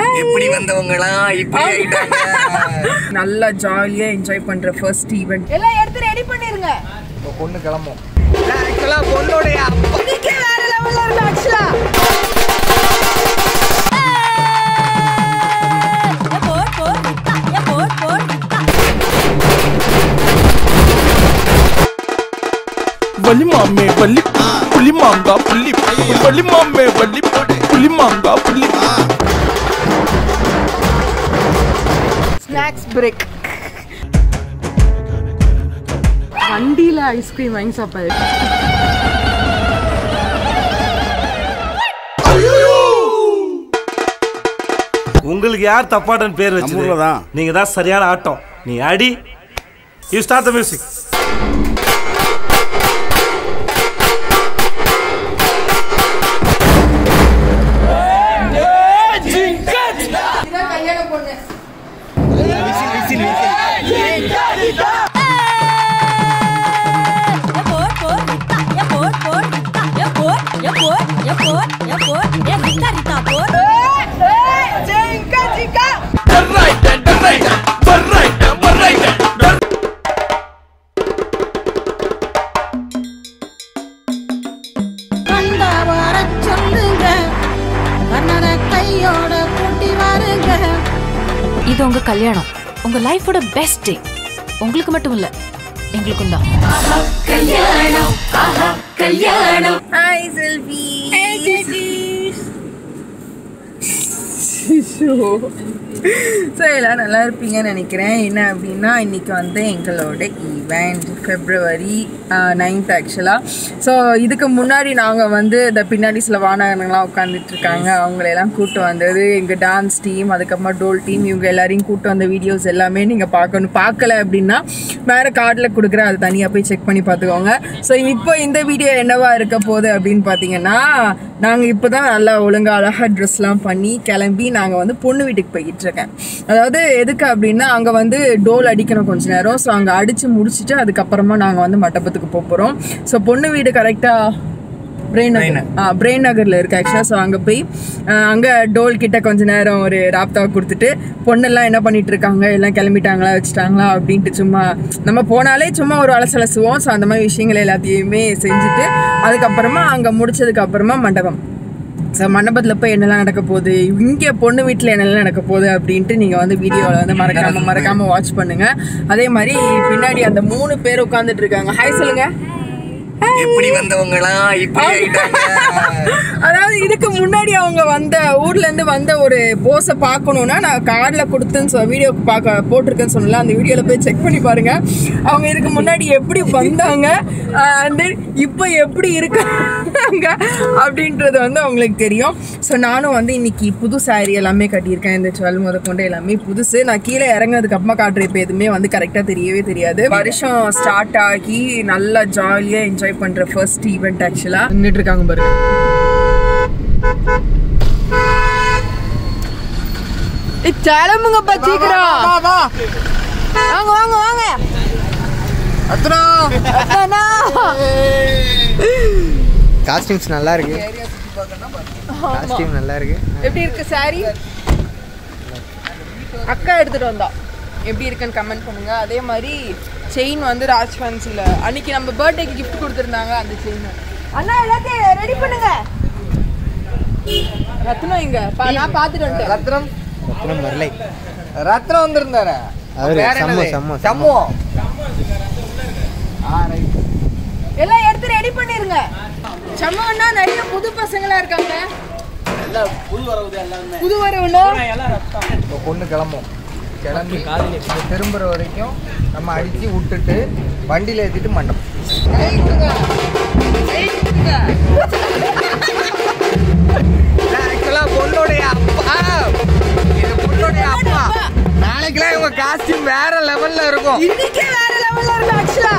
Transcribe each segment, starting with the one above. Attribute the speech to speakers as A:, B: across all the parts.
A: எப்படி வந்தவங்களா இப்படி ஆயிட்டாங்க
B: நல்லா ஜாலியா என்ஜாய் பண்ற ஃபர்ஸ்ட் ஈவெண்ட் எல்லாம் எடுத்து ரெடி பண்ணிருங்க
A: இப்போ பொண்ணு கிளம்பும் ஆக்சுவலா பொண்ணுடைய அப்பா
B: இன்னைக்கே வேற லெவல்ல இருக்கு ஆக்சுவலா
C: வலி மாமே வலி புலி மாங்கா புள்ளி வலி மாமே வலி புலி மாங்கா புள்ளி
B: ஸ்நாக்ஸ் பிரேக் வண்டியில ஐஸ்கிரீம் வாங்கி சாப்பாடு
D: உங்களுக்கு யார் தப்பாட்டன் பேர் வச்சது
E: ஊர்ல தான்.
D: நீங்க தான் சரியான ஆட்டம் நீ அடி யூ ஸ்டார்ட் த மியூசிக்
B: இதான் கல்யாண பொண்ணு
F: வந்தா வரச் சொல்லுங்க கண்ணனை கையோட கூட்டி வாருங்க
G: இது உங்க கல்யாணம் உங்க லைஃபோட பெஸ்ட் டே உங்களுக்கு மட்டும் இல்ல எங்களுக்கும் தான்
B: ஹாய் செல்வி ஸோ எல்லாம் நல்லா இருப்பீங்கன்னு நினைக்கிறேன் என்ன அப்படின்னா இன்னைக்கு வந்து எங்களோட ஈவெண்ட் ஃபெப்ரவரி நைன்த் ஆக்சுவலாக ஸோ இதுக்கு முன்னாடி நாங்கள் வந்து இந்த பின்னாடி சில வானகங்கள்லாம் உட்காந்துட்டு இருக்காங்க அவங்களையெல்லாம் கூட்டு வந்தது எங்கள் டான்ஸ் டீம் அதுக்கப்புறமா டோல் டீம் இவங்க எல்லாரையும் கூட்டு வந்த வீடியோஸ் எல்லாமே நீங்கள் பார்க்கணும் பார்க்கல அப்படின்னா வேறு கார்டில் கொடுக்குறேன் அது தனியாக போய் செக் பண்ணி பார்த்துக்கோங்க ஸோ இப்போ இந்த வீடியோ என்னவா இருக்க போகுது அப்படின்னு பார்த்தீங்கன்னா நாங்கள் இப்போ தான் நல்லா ஒழுங்காக அழகாக ட்ரெஸ்லாம் பண்ணி கிளம்பி நாங்கள் வந்து பொண்ணு வீட்டுக்கு போய்கிட்டு இருக்கேன் அதாவது எதுக்கு அப்படின்னா அங்கே வந்து டோல் அடிக்கணும் கொஞ்ச நேரம் ஸோ அங்கே அடித்து முடிச்சுட்டு அதுக்கப்புறமா நாங்கள் வந்து மண்டபத்துக்கு போக போகிறோம் ஸோ பொண்ணு வீடு கரெக்டாக பிரெயின் நகர் ஆ பிரெயின் நகரில் இருக்கு ஆக்சுவலாக ஸோ அங்கே போய் அங்கே டோல் கிட்ட கொஞ்ச நேரம் ஒரு ராப்தாவை கொடுத்துட்டு பொண்ணெல்லாம் என்ன பண்ணிட்டு இருக்காங்க எல்லாம் கிளம்பிட்டாங்களா வச்சுட்டாங்களா அப்படின்ட்டு சும்மா நம்ம போனாலே சும்மா ஒரு அலசலசுவோம் ஸோ அந்த மாதிரி விஷயங்கள் எல்லாத்தையுமே செஞ்சுட்டு அதுக்கப்புறமா அங்கே முடிச்சதுக்கு அப்புறமா மண்டபம் ஸோ மண்டபத்தில் போய் என்னெல்லாம் நடக்க போகுது இங்கே பொண்ணு வீட்டில் என்னெல்லாம் நடக்க போகுது அப்படின்ட்டு நீங்கள் வந்து வீடியோவில் வந்து மறக்காம மறக்காம வாட்ச் பண்ணுங்க அதே மாதிரி பின்னாடி அந்த மூணு பேர் உட்காந்துட்டு இருக்காங்க ஹாய் சொல்லுங்க
A: எப்படி வந்தவங்களா இப்படி ஆயிட்டாங்க
B: அதாவது இதுக்கு முன்னாடி அவங்க வந்த ஊர்ல இருந்து வந்த ஒரு போஸை பார்க்கணும்னா நான் கார்ல கொடுத்தேன்னு சொ வீடியோ பார்க்க போட்டிருக்கேன்னு சொன்னல அந்த வீடியோல போய் செக் பண்ணி பாருங்க அவங்க இதுக்கு முன்னாடி எப்படி வந்தாங்க அண்ட் இப்போ எப்படி இருக்காங்க அப்படின்றது வந்து அவங்களுக்கு தெரியும் ஸோ நானும் வந்து இன்னைக்கு புது saree எல்லாமே கட்டியிருக்கேன் இந்த ஜுவல் முத கொண்டு எல்லாமே புதுசு நான் கீழே இறங்குனதுக்கு அப்புறமா காட்டுற இப்போ எதுவுமே வந்து கரெக்டாக தெரியவே தெரியாது வருஷம் ஸ்டார்ட் ஆகி நல்லா ஜாலியாக என்ஜாய் பண்ணுற ஃபர்ஸ்ட் ஈவெண்ட் ஆக்சுவலாக நின்றுட்டு இருக்காங்க பாருங்க கிளம்புங்கப்பா சீக்கிரம் வாங்க வாங்க வாங்க அத்தனா
A: காஸ்டியூம்ஸ் நல்லா இருக்கு காஸ்டியூம் நல்லா இருக்கு
B: எப்படி இருக்கு சாரி அக்கா எடுத்துட்டு வந்தா எப்படி இருக்குன்னு கமெண்ட் பண்ணுங்க அதே மாதிரி செயின் வந்து ராஜ் ஃபேன்சில அன்னைக்கு நம்ம பர்த்டேக்கு கிஃப்ட் கொடுத்துருந்தாங்க அந்த செயின் அண்ணா எல்லாத்தையும் ரெடி பண்ணுங்க ரத்னம் இங்க பா- நான் பார்த்துட்டு வந்துட்டேன்
A: ரத்னம் ரத்னம் வரலை ரத்னம் வந்திருந்தாரு
E: அவரு
A: பேர்
E: சம்மு,
A: என்னது?
E: சம்மு,
A: சம்மு ஆ ரைட்
B: எல்லாம் எடுத்து ரெடி பண்ணிருங்க சம்மன்னா நிறைய புது பசங்களா இருக்காங்க புது வரவுனா
A: இப்போ பொண்ணு கிளம்பும் கிளம்பி இங்க திரும்புற வரைக்கும் நம்ம அடிச்சு விட்டுட்டு வண்டியில ஏத்திட்டு மண்டபம் ஆக்சுவலா பொண்ணுடைய அப்பா இது பொண்ணுடைய அப்பா நாளைக்கெல்லாம் இவங்க காஸ்டியூம் வேற லெவல்ல இருக்கும்
B: இன்னைக்கே வேற லெவல்ல இருக்கு ஆக்சுவலா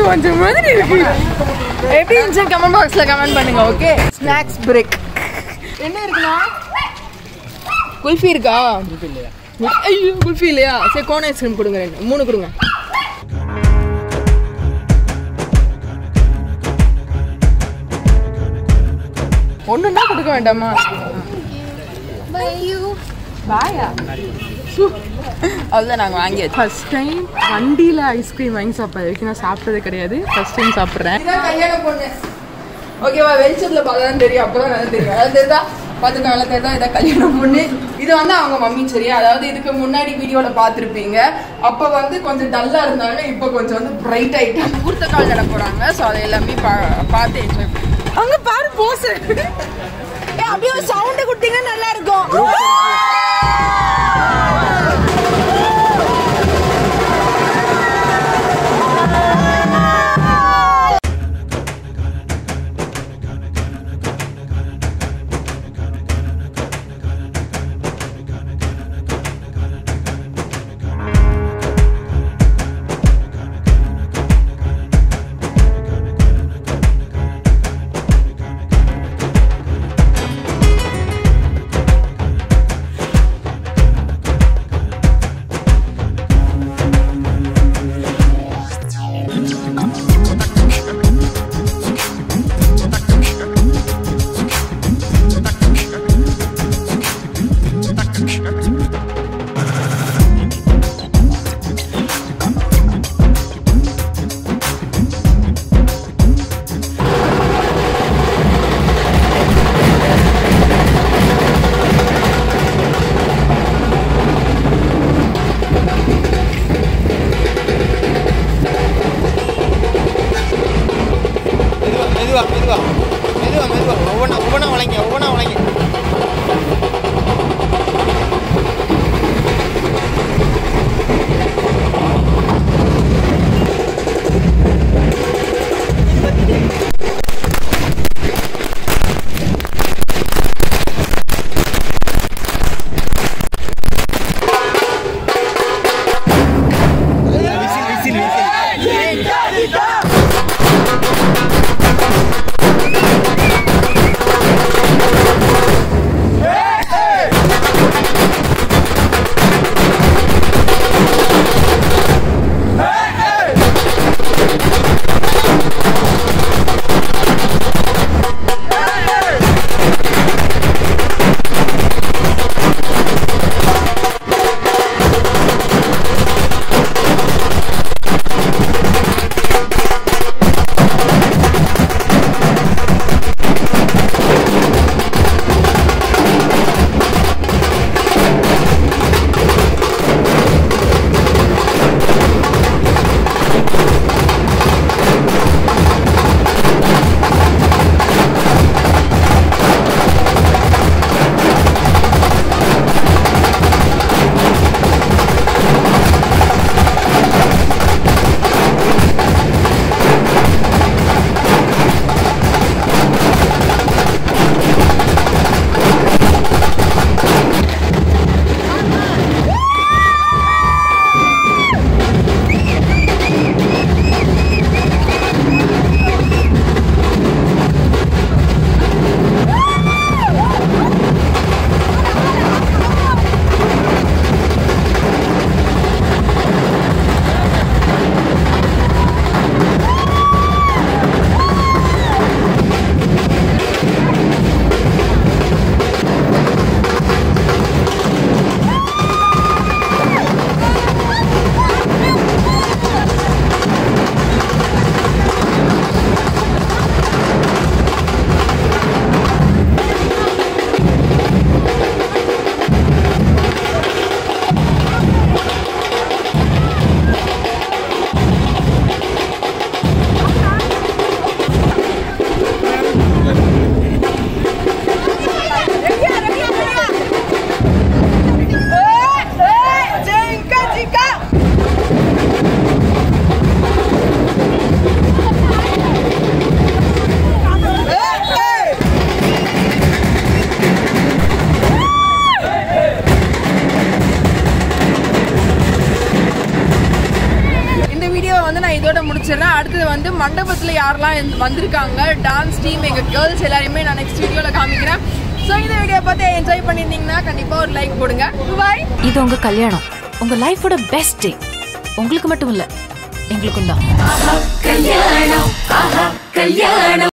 B: கொஞ்சம் மாதிரி இருக்கு எப்படி இருந்துச்சு கமெண்ட் பாக்ஸ்ல கமெண்ட் பண்ணுங்க ஓகே ஸ்நாக்ஸ் பிரேக் என்ன இருக்குண்ணா குல்ஃபி இருக்கா ஐயோ குல்ஃபி இல்லையா சரி கோன் ஐஸ்கிரீம் கொடுங்க ரெண்டு மூணு கொடுங்க ஒன்றுன்னா கொடுக்க வேண்டாமா பாயா அதுதான் நாங்கள் வாங்கியாச்சு ஃபர்ஸ்ட் டைம் வண்டியில் ஐஸ்கிரீம் வாங்கி சாப்பிட்றது வரைக்கும் நான் சாப்பிட்டது கிடையாது ஃபர்ஸ்ட் டைம் சாப்பிட்றேன் கல்யாண பொண்ணு ஓகேவா வெளிச்சத்தில் பார்த்தா தான் தெரியும் அப்போ தான் நல்லா தெரியும் அதாவது தெரியுதா பார்த்துட்டு நல்லா தெரியுதா இதான் கல்யாண பொண்ணு இது வந்து அவங்க மம்மி சரியா அதாவது இதுக்கு முன்னாடி வீடியோவில் பார்த்துருப்பீங்க அப்போ வந்து கொஞ்சம் டல்லாக இருந்தாங்க இப்போ கொஞ்சம் வந்து பிரைட் ஆகிட்டாங்க கூர்த்த கால் நட போகிறாங்க ஸோ அதை எல்லாமே பா பார்த்து என்ஜாய் அங்கே பாரு போஸ் அப்படியே சவுண்டு கொடுத்தீங்கன்னா நல்லா இருக்கும் இதோட முடிச்சிடறேன் அடுத்தது வந்து மண்டபத்தில் யாரெல்லாம் இந்த- வந்திருக்காங்க டான்ஸ் டீம் எங்கள் கேர்ள்ஸ் எல்லாரையுமே நான் நெக்ஸ்ட் வீடியோவில் காமிக்கிறேன் ஸோ இந்த வீடியோ பார்த்து என்ஜாய் பண்ணியிருந்தீங்கன்னா கண்டிப்பாக ஒரு லைக் போடுங்க பாய்
G: இது உங்க கல்யாணம் உங்க லைஃபோட பெஸ்ட் டே உங்களுக்கு மட்டும் இல்ல எங்களுக்கும் தான்